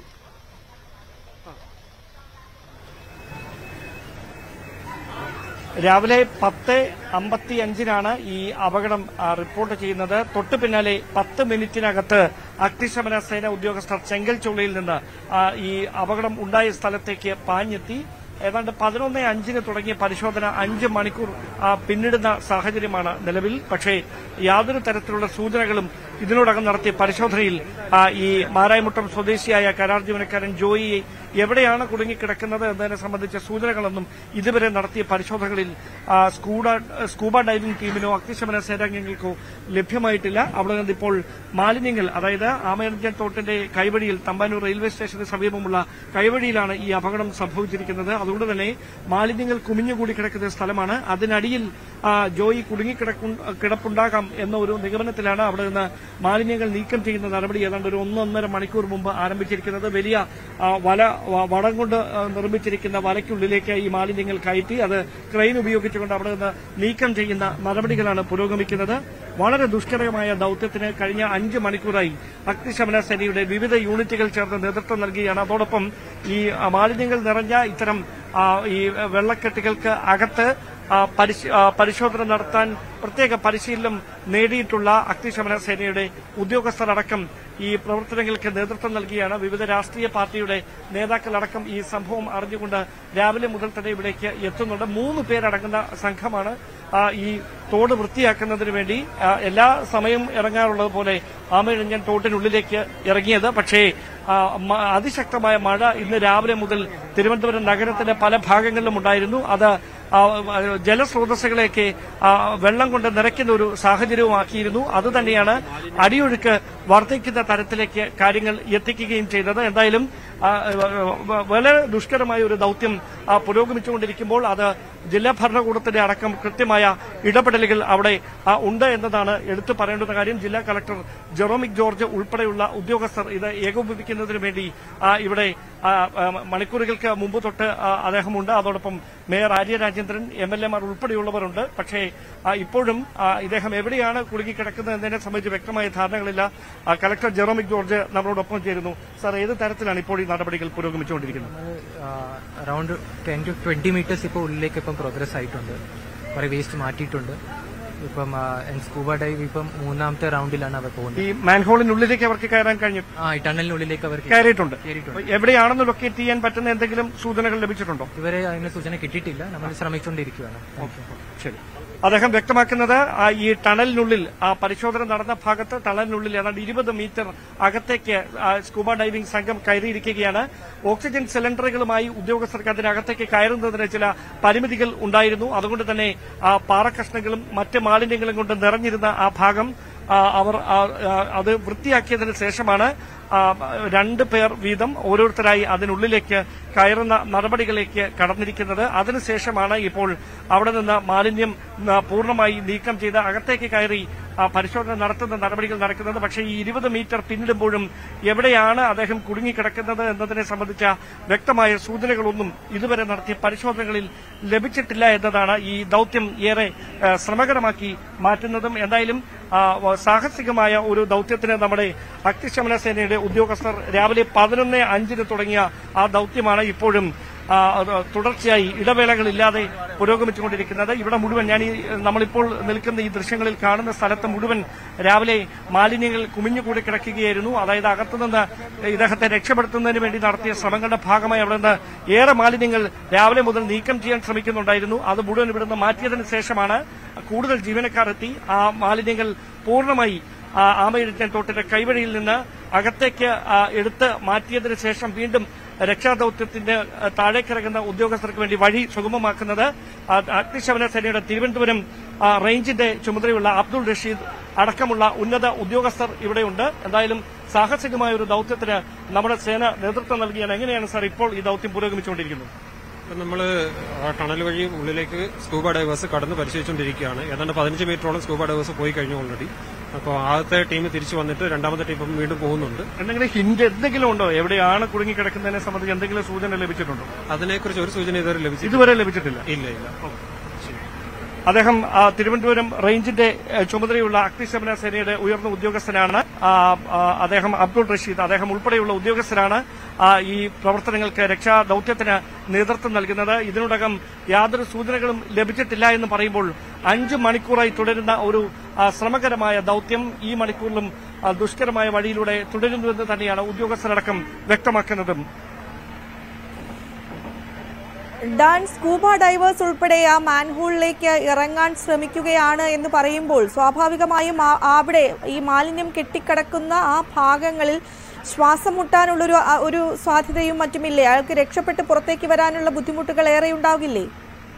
രാവിലെ പത്ത് അമ്പത്തി അഞ്ചിനാണ് ഈ അപകടം ആ, റിപ്പോർട്ട് ചെയ്യുന്നത് തൊട്ടു പിന്നാലെ പത്ത് മിനിറ്റിനകത്ത് അഗ്നിശമന സേന ഉദ്യോഗസ്ഥർ ചെങ്കൽ ചുള്ളിയിൽ നിന്ന് ആ, ഈ അപകടം ഉണ്ടായ സ്ഥലത്തേക്ക് പാഞ്ഞെത്തി ഏതാണ്ട് പതിനൊന്ന് അഞ്ചിന് തുടങ്ങിയ പരിശോധന അഞ്ച് മണിക്കൂർ ആ, പിന്നിടുന്ന സാഹചര്യമാണ് നിലവിൽ പക്ഷേ യാതൊരു തരത്തിലുള്ള സൂചനകളും ഇതിനോടകം നടത്തിയ പരിശോധനയിൽ ആ, ഈ മാരായമുട്ടം സ്വദേശിയായ കരാർ ജീവനക്കാരൻ ജോയിയെ എവിടെയാണ് കുടുങ്ങിക്കിടക്കുന്നത് എന്നതിനെ സംബന്ധിച്ച സൂചനകളൊന്നും ഇതുവരെ നടത്തിയ പരിശോധനകളിൽ ആ, സ്കൂബ സ്കൂബ ഡൈവിംഗ് ടീമിനോ അഗ്നിശമന സേനാംഗങ്ങൾക്കോ ലഭ്യമായിട്ടില്ല അവിടെ നിന്ന് ഇപ്പോൾ മാലിന്യങ്ങൾ അതായത് ആമയർജൻ തോട്ടിന്റെ കൈവഴിയിൽ തമ്പാനൂർ റെയിൽവേ സ്റ്റേഷന് സമീപമുള്ള കൈവഴിയിലാണ് ഈ അപകടം സംഭവിച്ചിരിക്കുന്നത് അതുകൊണ്ട് തന്നെ മാലിന്യങ്ങൾ കുമിഞ്ഞുകൂടി കിടക്കുന്ന സ്ഥലമാണ് അതിനടിയിൽ ആ, ജോയി കുടുങ്ങിക്കിടക്കു കിടപ്പുണ്ടാകാം എന്ന ഒരു നിഗമനത്തിലാണ് അവിടെ നിന്ന് മാലിന്യങ്ങൾ നീക്കം ചെയ്യുന്ന നടപടി ഏതാണ്ട് ഒരു ഒന്നൊന്നര മണിക്കൂർ മുമ്പ് ആരംഭിച്ചിരിക്കുന്നത് വലിയ ആ, വല വ- വടം കൊണ്ട് ആ, നിർമ്മിച്ചിരിക്കുന്ന വലയ്ക്കുള്ളിലേക്ക് ഈ മാലിന്യങ്ങൾ കയറ്റി അത് ക്രെയിൻ ഉപയോഗിച്ചുകൊണ്ട് അവിടെ നിന്ന് നീക്കം ചെയ്യുന്ന നടപടികളാണ് പുരോഗമിക്കുന്നത് വളരെ ദുഷ്കരമായ ദൌത്യത്തിന് കഴിഞ്ഞ അഞ്ച് മണിക്കൂറായി അഗ്നിശമന സേനയുടെ വിവിധ യൂണിറ്റുകൾ ചേർന്ന് നേതൃത്വം നൽകുകയാണ് അതോടൊപ്പം ഈ ആ, മാലിന്യങ്ങൾ നിറഞ്ഞ ഇത്തരം ആ, ഈ വെള്ളക്കെട്ടുകൾക്ക് അകത്ത് ആ, പരിശ- ആ, പരിശോധന നടത്താൻ പ്രത്യേക പരിശീലനം നേടിയിട്ടുള്ള അഗ്നിശമന സേനയുടെ ഉദ്യോഗസ്ഥരടക്കം ഈ പ്രവർത്തനങ്ങൾക്ക് നേതൃത്വം നൽകിയാണ് വിവിധ രാഷ്ട്രീയ പാർട്ടിയുടെ നേതാക്കളടക്കം ഈ സംഭവം അറിഞ്ഞുകൊണ്ട് രാവിലെ മുതൽ തന്നെ ഇവിടേക്ക് എത്തുന്നുണ്ട് മൂന്ന് പേരടങ്ങുന്ന സംഘമാണ് ആ, ഈ തോട് വൃത്തിയാക്കുന്നതിന് വേണ്ടി ആ, എല്ലാ സമയം ഇറങ്ങാറുള്ളത് പോലെ ആമയിഴഞ്ഞൻ തോട്ടിനുള്ളിലേക്ക് ഇറങ്ങിയത് പക്ഷേ ആ, മ- അതിശക്തമായ മഴ ഇന്ന് രാവിലെ മുതൽ തിരുവനന്തപുരം നഗരത്തിന്റെ പല ഭാഗങ്ങളിലും ഉണ്ടായിരുന്നു അത് ആ, ജലസ്രോതസ്സുകളെയൊക്കെ ആ, വെള്ളം കൊണ്ട് നിറയ്ക്കുന്ന ഒരു സാഹചര്യവുമാക്കിയിരുന്നു അതുതന്നെയാണ് അടിയൊഴുക്ക് വർദ്ധിക്കുന്ന തരത്തിലേക്ക് കാര്യങ്ങൾ എത്തിക്കുകയും ചെയ്തത് എന്തായാലും ആ, വ- വളരെ ദുഷ്കരമായ ഒരു ദൌത്യം ആ, പുരോഗമിച്ചുകൊണ്ടിരിക്കുമ്പോൾ അത് ജില്ലാ ഭരണകൂടത്തിന്റെ അടക്കം കൃത്യമായ ഇടപെടലുകൾ അവിടെ ആ, ഉണ്ട് എന്നതാണ് എടുത്തു പറയേണ്ടുന്ന കാര്യം ജില്ലാ കളക്ടർ ജെറോമിക് ജോർജ് ഉൾപ്പെടെയുള്ള ഉദ്യോഗസ്ഥർ ഇത് ഏകോപിപ്പിക്കുന്നതിന് വേണ്ടി ആ, ഇവിടെ ആ, ആ, മണിക്കൂറുകൾക്ക് മുമ്പ് തൊട്ട് ആ, അദ്ദേഹമുണ്ട് അതോടൊപ്പം mayor Arya Rajendran M L എമാർ ഉൾപ്പെടെയുള്ളവരുണ്ട് പക്ഷേ ആ, ഇപ്പോഴും ആ, ഇദ്ദേഹം എവിടെയാണ് കുടുങ്ങിക്കിടക്കുന്നത് എന്നതിനെ സംബന്ധിച്ച് വ്യക്തമായ ധാരണകളില്ല ആ, കളക്ടർ ജെറോമിക് ജോർജ് നമ്മളോടൊപ്പം ചേരുന്നു സാർ ഏത് തരത്തിലാണ് ഇപ്പോൾ ഈ നടപടികൾ പുരോഗമിച്ചുകൊണ്ടിരിക്കുന്നത് around ten to twenty metres ഇപ്പോൾ ഉള്ളിലേക്ക് ഇപ്പം പ്രോഗ്രസ് ആയിട്ടുണ്ട് കുറെ വേസ്റ്റ് മാറ്റിയിട്ടുണ്ട് ഇപ്പം സ്കൂബ ഡൈവ് ഇപ്പം മൂന്നാമത്തെ റൗണ്ടിലാണ് അവർ പോകുന്നത് ഈ മാൻഹോളിനുള്ളിലേക്ക് അവർക്ക് കയറാൻ കഴിഞ്ഞു ആ ഈ ടണലിനുള്ളിലേക്ക് അവർക്ക് കയറിയിട്ടുണ്ട് കയറിയിട്ടുണ്ട് എവിടെയാണെന്ന് ലൊക്കേറ്റ് ചെയ്യാൻ പറ്റുന്ന എന്തെങ്കിലും സൂചനകൾ ലഭിച്ചിട്ടുണ്ടോ ഇവരെ അതിന് സൂചന കിട്ടിയിട്ടില്ല നമ്മൾ ശ്രമിച്ചുകൊണ്ടിരിക്കുകയാണ് ശരി അദ്ദേഹം വ്യക്തമാക്കുന്നത് ആ ഈ ടണലിനുള്ളിൽ ആ പരിശോധന നടന്ന ഭാഗത്ത് ടണലിനുള്ളിൽ ഏതാണ്ട് ഇരുപത് മീറ്റർ അകത്തേക്ക് ആ സ്കൂബ ഡൈവിംഗ് സംഘം കയറിയിരിക്കുകയാണ് ഓക്സിജൻ സിലിണ്ടറുകളുമായി ഉദ്യോഗസ്ഥർക്ക് അതിനകത്തേക്ക് കയറുന്നതിന് ചില പരിമിതികൾ ഉണ്ടായിരുന്നു അതുകൊണ്ട് തന്നെ ആ പാറക്കഷ്ണങ്ങളും മറ്റ് മാലിന്യങ്ങളും കൊണ്ട് നിറഞ്ഞിരുന്ന ആ ഭാഗം ആ, അവർ ആ, ആ, അത് വൃത്തിയാക്കിയതിന് ശേഷമാണ് ആ, രണ്ട് പേർ വീതം ഓരോരുത്തരായി അതിനുള്ളിലേക്ക് കയറുന്ന നടപടികളിലേക്ക് കടന്നിരിക്കുന്നത് അതിനുശേഷമാണ് ഇപ്പോൾ അവിടെ നിന്ന് മാലിന്യം ആ, പൂർണ്ണമായി നീക്കം ചെയ്ത് അകത്തേക്ക് കയറി ആ, പരിശോധന നടത്തുന്ന നടപടികൾ നടക്കുന്നത് പക്ഷേ ഈ ഇരുപത് മീറ്റർ പിന്നിടുമ്പോഴും എവിടെയാണ് അദ്ദേഹം കുടുങ്ങിക്കിടക്കുന്നത് എന്നതിനെ സംബന്ധിച്ച വ്യക്തമായ സൂചനകളൊന്നും ഇതുവരെ നടത്തിയ പരിശോധനകളിൽ ലഭിച്ചിട്ടില്ല എന്നതാണ് ഈ ദൌത്യം ഏറെ ആ, ശ്രമകരമാക്കി മാറ്റുന്നതും എന്തായാലും ആ, വ- സാഹസികമായ ഒരു ദൌത്യത്തിന് നമ്മുടെ അഗ്നിശമന സേനയുടെ ഉദ്യോഗസ്ഥർ രാവിലെ പതിനൊന്ന് അഞ്ചിന് തുടങ്ങിയ ആ ദൌത്യമാണ് ഇപ്പോഴും ആ, അത് തുടർച്ചയായി ഇടവേളകളില്ലാതെ പുരോഗമിച്ചുകൊണ്ടിരിക്കുന്നത് ഇവിടെ മുഴുവൻ ഞാൻ ഈ നമ്മളിപ്പോൾ നിൽക്കുന്ന ഈ ദൃശ്യങ്ങളിൽ കാണുന്ന സ്ഥലത്ത് മുഴുവൻ രാവിലെ മാലിന്യങ്ങൾ കുമിഞ്ഞുകൂടി കിടക്കുകയായിരുന്നു അതായത് അകത്തുനിന്ന് ഇദ്ദേഹത്തെ രക്ഷപ്പെടുത്തുന്നതിന് വേണ്ടി നടത്തിയ ശ്രമങ്ങളുടെ ഭാഗമായി അവിടെ നിന്ന് ഏറെ മാലിന്യങ്ങൾ രാവിലെ മുതൽ നീക്കം ചെയ്യാൻ ശ്രമിക്കുന്നുണ്ടായിരുന്നു അത് മുഴുവൻ ഇവിടുന്ന് മാറ്റിയതിനു ശേഷമാണ് കൂടുതൽ ജീവനക്കാർ എത്തി ആ മാലിന്യങ്ങൾ പൂർണ്ണമായി ആ ആമയിഴച്ചൻ തോട്ടിന്റെ കൈവഴിയിൽ നിന്ന് അകത്തേക്ക് ആ, എടുത്ത് മാറ്റിയതിനു ശേഷം വീണ്ടും രക്ഷാദൌത്യത്തിന്റെ ആ, താഴേക്കിറങ്ങുന്ന ഉദ്യോഗസ്ഥർക്ക് വേണ്ടി വഴി സുഗമമാക്കുന്നത് ആ, അഗ്നിശമന സേനയുടെ തിരുവനന്തപുരം ആ, റേഞ്ചിന്റെ ചുമതലയുള്ള അബ്ദുൾ റഷീദ് അടക്കമുള്ള ഉന്നത ഉദ്യോഗസ്ഥർ ഇവിടെയുണ്ട് എന്തായാലും സാഹസികമായ ഒരു ദൌത്യത്തിന് നമ്മുടെ സേന നേതൃത്വം നൽകിയാണ് എങ്ങനെയാണ് സാർ ഇപ്പോൾ ഈ ദൌത്യം പുരോഗമിച്ചുകൊണ്ടിരിക്കുന്നത് ഇപ്പം നമ്മൾ ആ ടണൽ വഴി ഉള്ളിലേക്ക് സ്കൂബ ഡൈവേഴ്സ് കടന്ന് പരിശോധിച്ചുകൊണ്ടിരിക്കുകയാണ് ഏതാണ്ട് പതിനഞ്ച് മീറ്ററോളം സ്കൂബ ഡൈവേഴ്സ് പോയി കഴിഞ്ഞു ഓൾറെഡി അപ്പോൾ ആദ്യത്തെ ടീം തിരിച്ചു വന്നിട്ട് രണ്ടാമത്തെ ടീം ഇപ്പം വീണ്ടും പോകുന്നുണ്ട് എന്തെങ്കിലും ഹിന്റ് എന്തെങ്കിലും ഉണ്ടോ എവിടെയാണ് കുടുങ്ങിക്കിടക്കുന്നതിനെ സംബന്ധിച്ച് എന്തെങ്കിലും സൂചന ലഭിച്ചിട്ടുണ്ടോ അതിനെക്കുറിച്ച് ഒരു സൂചന ഇതുവരെ ലഭിച്ചില്ല ഇതുവരെ ലഭിച്ചിട്ടില്ല ഇല്ല ഇല്ല അദ്ദേഹം ആ, തിരുവനന്തപുരം റേഞ്ചിന്റെ ഏ, ചുമതലയുള്ള അഗ്നിശമന സേനയുടെ ഉയർന്ന ഉദ്യോഗസ്ഥനാണ് ആ, ആ, അദ്ദേഹം അബ്ദുൾ റഷീദ് അദ്ദേഹം ഉൾപ്പെടെയുള്ള ഉദ്യോഗസ്ഥരാണ് ആ, ഈ പ്രവർത്തനങ്ങൾക്ക് രക്ഷാ ദൌത്യത്തിന് നേതൃത്വം നൽകുന്നത് ഇതിനോടകം യാതൊരു സൂചനകളും ലഭിച്ചിട്ടില്ല എന്ന് പറയുമ്പോൾ അഞ്ച് മണിക്കൂറായി തുടരുന്ന ഒരു ആ, ശ്രമകരമായ ദൌത്യം ഈ മണിക്കൂറിലും ആ, ദുഷ്കരമായ വഴിയിലൂടെ തുടരുന്നുവെന്ന് തന്നെയാണ് ഉദ്യോഗസ്ഥരടക്കം വ്യക്തമാക്കുന്നതും ഡാൻ സ്കൂബ ഡൈവേഴ്സ് ഉൾപ്പെടെ ആ മാൻഹോളിലേക്ക് ഇറങ്ങാൻ ശ്രമിക്കുകയാണ് എന്ന് പറയുമ്പോൾ സ്വാഭാവികമായും ആ- അവിടെ ഈ മാലിന്യം കെട്ടിക്കിടക്കുന്ന ആ ഭാഗങ്ങളിൽ ശ്വാസം മുട്ടാനുള്ളൊരു ആ, ഒരു സാധ്യതയും മറ്റുമില്ലേ അയാൾക്ക് രക്ഷപ്പെട്ട് പുറത്തേക്ക് വരാനുള്ള ബുദ്ധിമുട്ടുകൾ ഏറെ ഉണ്ടാകില്ലേ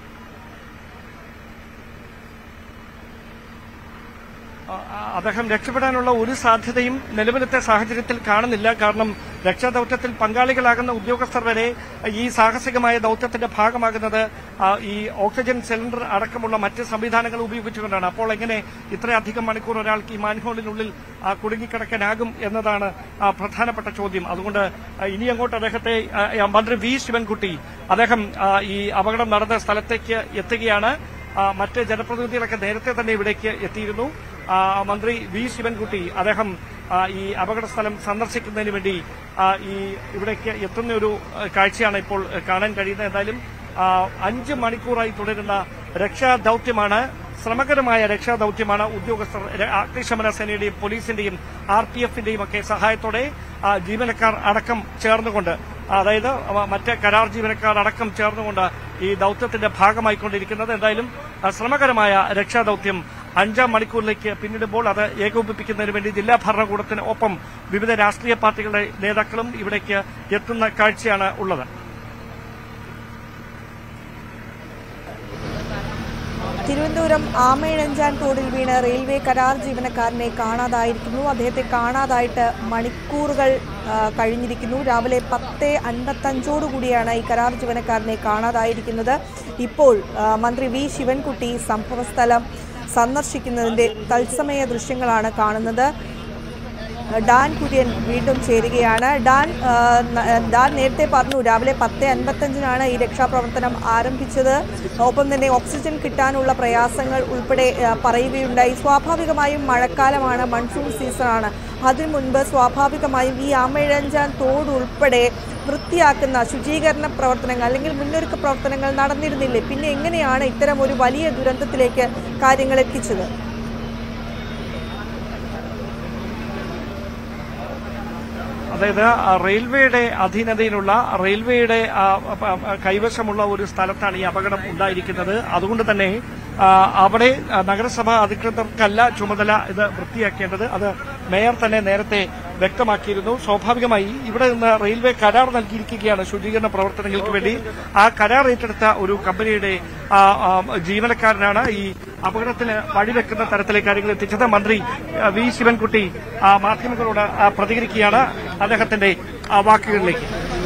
ആ, ആ, അദ്ദേഹം രക്ഷപ്പെടാനുള്ള ഒരു സാധ്യതയും നിലവിലത്തെ സാഹചര്യത്തിൽ കാണുന്നില്ല കാരണം രക്ഷാദൌത്യത്തിൽ പങ്കാളികളാകുന്ന ഉദ്യോഗസ്ഥർ വരെ ഈ സാഹസികമായ ദൌത്യത്തിന്റെ ഭാഗമാകുന്നത് ആ, ഈ ഓക്സിജൻ സിലിണ്ടർ അടക്കമുള്ള മറ്റ് സംവിധാനങ്ങൾ ഉപയോഗിച്ചുകൊണ്ടാണ് അപ്പോൾ എങ്ങനെ ഇത്രയധികം മണിക്കൂർ ഒരാൾക്ക് ഈ മാൻഹോളിനുള്ളിൽ ആ, കുടുങ്ങിക്കിടക്കാനാകും എന്നതാണ് ആ, പ്രധാനപ്പെട്ട ചോദ്യം അതുകൊണ്ട് ആ, ഇനി അങ്ങോട്ട് അദ്ദേഹത്തെ ആ, ആ, മന്ത്രി വി ശിവൻകുട്ടി അദ്ദേഹം ആ, ഈ അപകടം നടന്ന സ്ഥലത്തേക്ക് എത്തുകയാണ് ആ, മറ്റ് ജനപ്രതിനിധികളൊക്കെ നേരത്തെ തന്നെ ഇവിടേക്ക് എത്തിയിരുന്നു ആ, മന്ത്രി വി ശിവൻകുട്ടി അദ്ദേഹം ആ, ഈ അപകട സ്ഥലം സന്ദർശിക്കുന്നതിന് വേണ്ടി ആ, ഈ ഇവിടേക്ക് എത്തുന്ന ഒരു ആ, കാഴ്ചയാണ് ഇപ്പോൾ ആ, കാണാൻ കഴിയുന്നത് എന്തായാലും ആ, അഞ്ച് മണിക്കൂറായി തുടരുന്ന രക്ഷാദൌത്യമാണ് ശ്രമകരമായ രക്ഷാദൌത്യമാണ് ഉദ്യോഗസ്ഥർ ര- അഗ്നിശമന സേനയുടെയും പോലീസിന്റെയും ആർ പി എഫിന്റെയും ഒക്കെ സഹായത്തോടെ ആ, ജീവനക്കാർ അടക്കം ചേർന്നുകൊണ്ട് അതായത് അവ- മറ്റ് കരാർ ജീവനക്കാർ അടക്കം ചേർന്നുകൊണ്ട് ഈ ദൌത്യത്തിന്റെ ഭാഗമായിക്കൊണ്ടിരിക്കുന്നത് എന്തായാലും ആ, ശ്രമകരമായ രക്ഷാദൌത്യം അഞ്ചാം മണിക്കൂറിലേക്ക് പിന്നിടുമ്പോൾ അത് ഏകോപിപ്പിക്കുന്നതിന് വേണ്ടി ജില്ലാ ഭരണകൂടത്തിന് ഒപ്പം വിവിധ രാഷ്ട്രീയ പാർട്ടികളുടെ നേതാക്കളും ഇവിടേക്ക് എത്തുന്ന കാഴ്ചയാണ് ഉള്ളത് തിരുവനന്തപുരം ആമയിഴഞ്ചാൻ തോടിൽ വീണ് റെയിൽവേ കരാർ ജീവനക്കാരനെ കാണാതായിരിക്കുന്നു അദ്ദേഹത്തെ കാണാതായിട്ട് മണിക്കൂറുകൾ ആ, കഴിഞ്ഞിരിക്കുന്നു രാവിലെ പത്ത് അൻപത്തഞ്ചോടുകൂടിയാണ് ഈ കരാർ ജീവനക്കാരനെ കാണാതായിരിക്കുന്നത് ഇപ്പോൾ ആ, മന്ത്രി വി ശിവൻകുട്ടി സംഭവസ്ഥലം സന്ദർശിക്കുന്നതിന്റെ തത്സമയ ദൃശ്യങ്ങളാണ് കാണുന്നത് ഡാൻ കുര്യൻ വീണ്ടും ചേരുകയാണ് ഡാൻ ആ, ന- ഡാൻ നേരത്തെ പറഞ്ഞു രാവിലെ പത്ത് അൻപത്തഞ്ചിനാണ് ഈ രക്ഷാപ്രവർത്തനം ആരംഭിച്ചത് ഒപ്പം തന്നെ ഓക്സിജൻ കിട്ടാനുള്ള പ്രയാസങ്ങൾ ഉൾപ്പെടെ ആ, പറയുകയുണ്ടായി സ്വാഭാവികമായും മഴക്കാലമാണ് മൺസൂൺ സീസണാണ് അതിനു മുൻപ് സ്വാഭാവികമായും ഈ ആമയിഴഞ്ചാൻ തോട് ഉൾപ്പെടെ വൃത്തിയാക്കുന്ന ശുചീകരണ പ്രവർത്തനങ്ങൾ അല്ലെങ്കിൽ മുന്നൊരുക്ക പ്രവർത്തനങ്ങൾ നടന്നിരുന്നില്ലേ പിന്നെ എങ്ങനെയാണ് ഇത്തരം ഒരു വലിയ ദുരന്തത്തിലേക്ക് കാര്യങ്ങൾ എത്തിച്ചത് അതായത് ആ, റെയിൽവേയുടെ അധീനതയിലുള്ള റെയിൽവേയുടെ ആ, ആ, ആ, കൈവശമുള്ള ഒരു സ്ഥലത്താണ് ഈ അപകടം ഉണ്ടായിരിക്കുന്നത് അതുകൊണ്ട് തന്നെ ആ, അവിടെ ആ, നഗരസഭ അധികൃതർക്കല്ല ചുമതല ഇത് വൃത്തിയാക്കേണ്ടത് അത് മേയർ തന്നെ നേരത്തെ വ്യക്തമാക്കിയിരുന്നു സ്വാഭാവികമായി ഇവിടെ നിന്ന് റെയിൽവേ കരാർ നൽകിയിരിക്കുകയാണ് ശുചീകരണ പ്രവർത്തനങ്ങൾക്ക് വേണ്ടി ആ കരാർ ഏറ്റെടുത്ത ഒരു കമ്പനിയുടെ ആ, ആ, ജീവനക്കാരനാണ് ഈ അപകടത്തിന് വഴിവെക്കുന്ന തരത്തിലേക്ക് കാര്യങ്ങൾ എത്തിച്ചത് മന്ത്രി ആ, വി ശിവൻകുട്ടി ആ, മാധ്യമങ്ങളോട് ആ, പ്രതികരിക്കുകയാണ് അദ്ദേഹത്തിന്റെ ആ, വാക്കുകളിലേക്ക്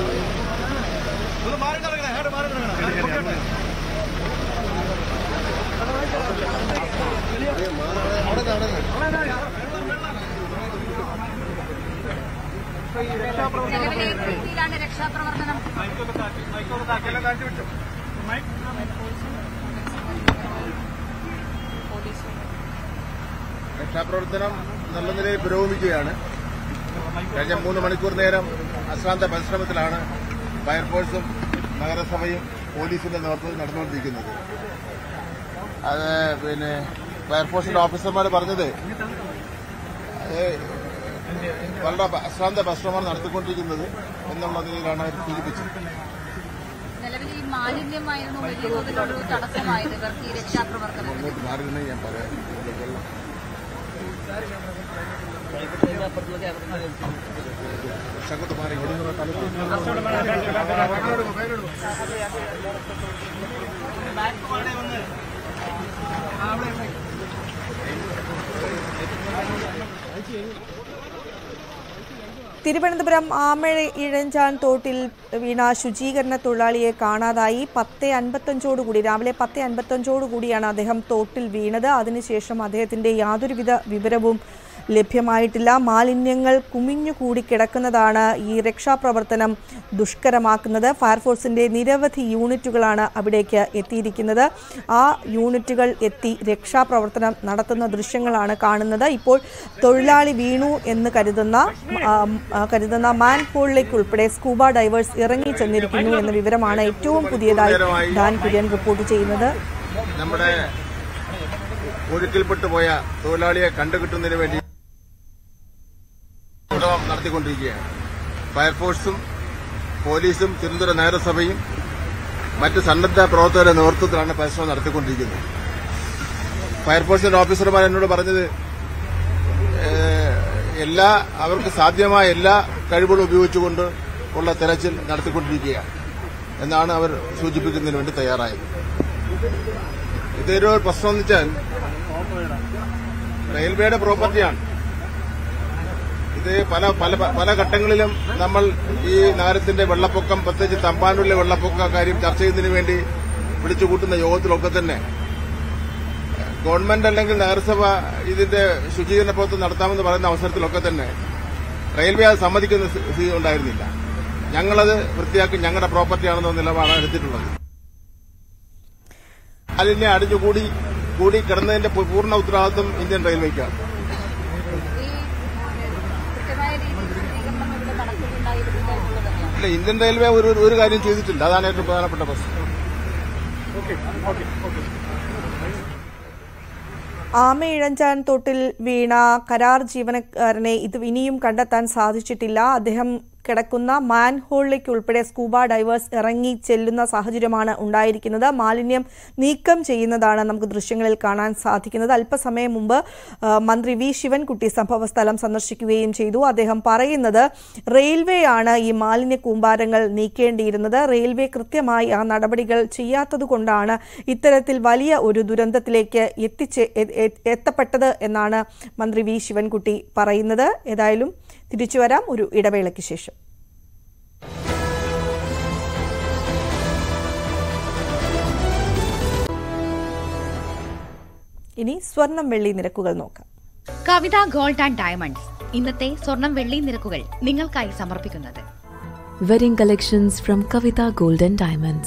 നിലവിലെ രീതിയിലാണ് രക്ഷാപ്രവർത്തനം രക്ഷാപ്രവർത്തനം നല്ല നിലയിൽ പുരോഗമിക്കുകയാണ് കഴിഞ്ഞ മൂന്ന് മണിക്കൂർ നേരം അശ്രാന്ത പരിശ്രമത്തിലാണ് ഫയർഫോഴ്സും നഗരസഭയും പോലീസിന്റെ നേതൃത്വത്തിൽ നടന്നുകൊണ്ടിരിക്കുന്നത് അത് പിന്നെ ഫയർഫോഴ്സിന്റെ ഓഫീസർമാർ പറഞ്ഞത് അത് വളരെ അശ്രാന്ത പരിശ്രമമാണ് നടത്തിക്കൊണ്ടിരിക്കുന്നത് എന്നുള്ള നിലയിലാണ് അവർ സൂചിപ്പിച്ചത് നിലവിൽ ഈ മാലിന്യമായിരുന്നു വലിയ തോതിലൊരു തടസ്സമായത് ഇവർക്ക് ഈ രക്ഷാപ്രവർത്തനത്തിന് അങ്ങോട്ട് മാറി നിന്ന് ഞാൻ പറയാം ശകുത്ത് മാറി തിരുവനന്തപുരം ആമഴ ഇഴഞ്ചാൻ തോട്ടിൽ വീണ ശുചീകരണ തൊഴിലാളിയെ കാണാതായി പത്ത് അൻപത്തഞ്ചോടുകൂടി രാവിലെ പത്ത് അൻപത്തഞ്ചോടുകൂടിയാണ് അദ്ദേഹം തോട്ടിൽ വീണത് അതിനുശേഷം അദ്ദേഹത്തിന്റെ യാതൊരുവിധ വിവരവും ലഭ്യമായിട്ടില്ല മാലിന്യങ്ങൾ കുമിഞ്ഞുകൂടി കിടക്കുന്നതാണ് ഈ രക്ഷാപ്രവർത്തനം ദുഷ്കരമാക്കുന്നത് ഫയർഫോഴ്സിന്റെ നിരവധി യൂണിറ്റുകളാണ് അവിടേക്ക് എത്തിയിരിക്കുന്നത് ആ യൂണിറ്റുകൾ എത്തി രക്ഷാപ്രവർത്തനം നടത്തുന്ന ദൃശ്യങ്ങളാണ് കാണുന്നത് ഇപ്പോൾ തൊഴിലാളി വീണു എന്ന് കരുതുന്ന ആ, ആ, കരുതുന്ന മാൻ ഹോളിലേക്ക് ഉൾപ്പെടെ സ്കൂബ ഡൈവേഴ്സ് ഇറങ്ങി ചെന്നിരിക്കുന്നു എന്ന വിവരമാണ് ഏറ്റവും പുതിയതായി ഡാൻ കുര്യൻ റിപ്പോർട്ട് ചെയ്യുന്നത് നമ്മുടെ ഒഴുക്കിൽപ്പെട്ടു പോയ തൊഴിലാളിയെ കണ്ടുകിട്ടുന്നതിന് വേണ്ടി ശ്രമം നടത്തിക്കൊണ്ടിരിക്കുകയാണ് ഫയർഫോഴ്സും പോലീസും തിരുവനന്തപുരം നഗരസഭയും മറ്റ് സന്നദ്ധ പ്രവർത്തകരുടെ നേതൃത്വത്തിലാണ് പരിശ്രമം നടത്തിക്കൊണ്ടിരിക്കുന്നത് ഫയർഫോഴ്സിന്റെ ഓഫീസർമാർ എന്നോട് പറഞ്ഞത് ഏഹ്, എല്ലാ അവർക്ക് സാധ്യമായ എല്ലാ കഴിവുകളും ഉപയോഗിച്ചുകൊണ്ട് ഉള്ള തെരച്ചിൽ നടത്തിക്കൊണ്ടിരിക്കുകയാണ് എന്നാണ് അവർ സൂചിപ്പിക്കുന്നതിന് വേണ്ടി തയ്യാറായത് ഇതൊരു പ്രശ്നം എന്ന് വെച്ചാൽ റെയിൽവേയുടെ പ്രോപ്പർട്ടിയാണ് ഇത് പല പല പല ഘട്ടങ്ങളിലും നമ്മൾ ഈ നഗരത്തിന്റെ വെള്ളപ്പൊക്കം പ്രത്യേകിച്ച് തമ്പാനൂരിലെ വെള്ളപ്പൊക്ക കാര്യം ചർച്ച ചെയ്യുന്നതിന് വേണ്ടി വിളിച്ചുകൂട്ടുന്ന യോഗത്തിലൊക്കെ തന്നെ ഗവൺമെന്റ് അല്ലെങ്കിൽ നഗരസഭ ഇതിന്റെ ശുചീകരണ പ്രവർത്തനം നടത്താമെന്ന് പറയുന്ന അവസരത്തിലൊക്കെ തന്നെ റെയിൽവേ അത് സമ്മതിക്കുന്ന സ്ഥിതി ഉണ്ടായിരുന്നില്ല ഞങ്ങളത് വൃത്തിയാക്കി ഞങ്ങളുടെ പ്രോപ്പർട്ടിയാണെന്ന നിലപാടാണ് എടുത്തിട്ടുള്ളത് മാലിന്യം അടിഞ്ഞുകൂടി കൂടി കിടന്നതിന്റെ പൂ- പൂർണ്ണ ഉത്തരവാദിത്വം ഇന്ത്യൻ റെയിൽവേക്കാണ് ഈ കൃത്യമായ രീതിയിൽ ശുചീകരണം ഇവിടെ നടക്കുന്നുണ്ടായിരുന്നില്ല എന്നുള്ളത് തന്നെയാണ് ഇല്ല ഇന്ത്യൻ റെയിൽവേ ഒരു ഒരു കാര്യം ചെയ്തിട്ടില്ല അതാണ് ഏറ്റവും പ്രധാനപ്പെട്ട പ്രശ്നം ആമയിഴഞ്ചാൻ തോട്ടിൽ വീണ കരാർ ജീവനക്കാരനെ ഇത് ഇനിയും കണ്ടെത്താൻ സാധിച്ചിട്ടില്ല അദ്ദേഹം കിടക്കുന്ന മാൻഹോളിലേക്ക് ഉൾപ്പെടെ സ്കൂബ ഡൈവേഴ്സ് ഇറങ്ങി ചെല്ലുന്ന സാഹചര്യമാണ് ഉണ്ടായിരിക്കുന്നത് മാലിന്യം നീക്കം ചെയ്യുന്നതാണ് നമുക്ക് ദൃശ്യങ്ങളിൽ കാണാൻ സാധിക്കുന്നത് അല്പസമയം മുമ്പ് ആ, മന്ത്രി വി ശിവൻകുട്ടി സംഭവസ്ഥലം സന്ദർശിക്കുകയും ചെയ്തു അദ്ദേഹം പറയുന്നത് റെയിൽവേ ആണ് ഈ മാലിന്യ കൂമ്പാരങ്ങൾ നീക്കേണ്ടിയിരുന്നത് റെയിൽവേ കൃത്യമായി ആ നടപടികൾ ചെയ്യാത്തതുകൊണ്ടാണ് ഇത്തരത്തിൽ വലിയ ഒരു ദുരന്തത്തിലേക്ക് എത്തിച്ച് എ- എ- എത്തപ്പെട്ടത് എന്നാണ് മന്ത്രി വി ശിവൻകുട്ടി പറയുന്നത് ഏതായാലും തിരിച്ചു വരാം ഒരു ഇടവേളയ്ക്ക് ശേഷം ഇനി സ്വർണം വെള്ളി നിരക്കുകൾ നോക്കാം കവിത ഗോൾഡ് ആൻഡ് ഡയമണ്ട്സ് ഇന്നത്തെ സ്വർണം വെള്ളി നിരക്കുകൾ നിങ്ങൾക്കായി സമർപ്പിക്കുന്നത് Wedding collections from Kavita Gold and Diamonds.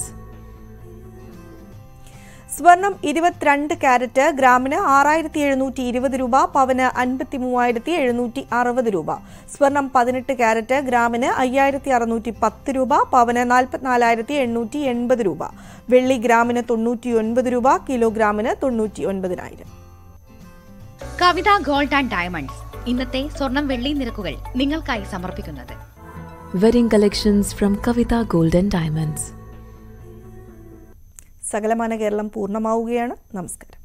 സ്വർണം ഇരുപത്തിരണ്ട് കാരറ്റ് ഗ്രാമിന് ആറായിരത്തി എഴുന്നൂറ്റി ഇരുപത് രൂപ പവന് അൻപത്തി മൂവായിരത്തി എഴുന്നൂറ്റി അറുപത് രൂപ സ്വർണം പതിനെട്ട് കാരറ്റ് ഗ്രാമിന് അയ്യായിരത്തി അറുന്നൂറ്റി പത്ത് രൂപ പവന് നാൽപ്പത്തിനാലായിരത്തി എണ്ണൂറ്റി എൺപത് രൂപ വെള്ളി ഗ്രാമിന് തൊണ്ണൂറ്റി ഒൻപത് രൂപ കിലോഗ്രാമിന് തൊണ്ണൂറ്റി ഒൻപതിനായിരം കവിത ഗോൾഡ് ആൻഡ് ഡയമണ്ട്സ് ഇന്നത്തെ സ്വർണം വെള്ളി നിരക്കുകൾ നിങ്ങൾക്കായി സമർപ്പിക്കുന്നത് Wedding collections from Kavita Gold and Diamonds. സകലമാന കേരളം പൂർണ്ണമാവുകയാണ് നമസ്കാരം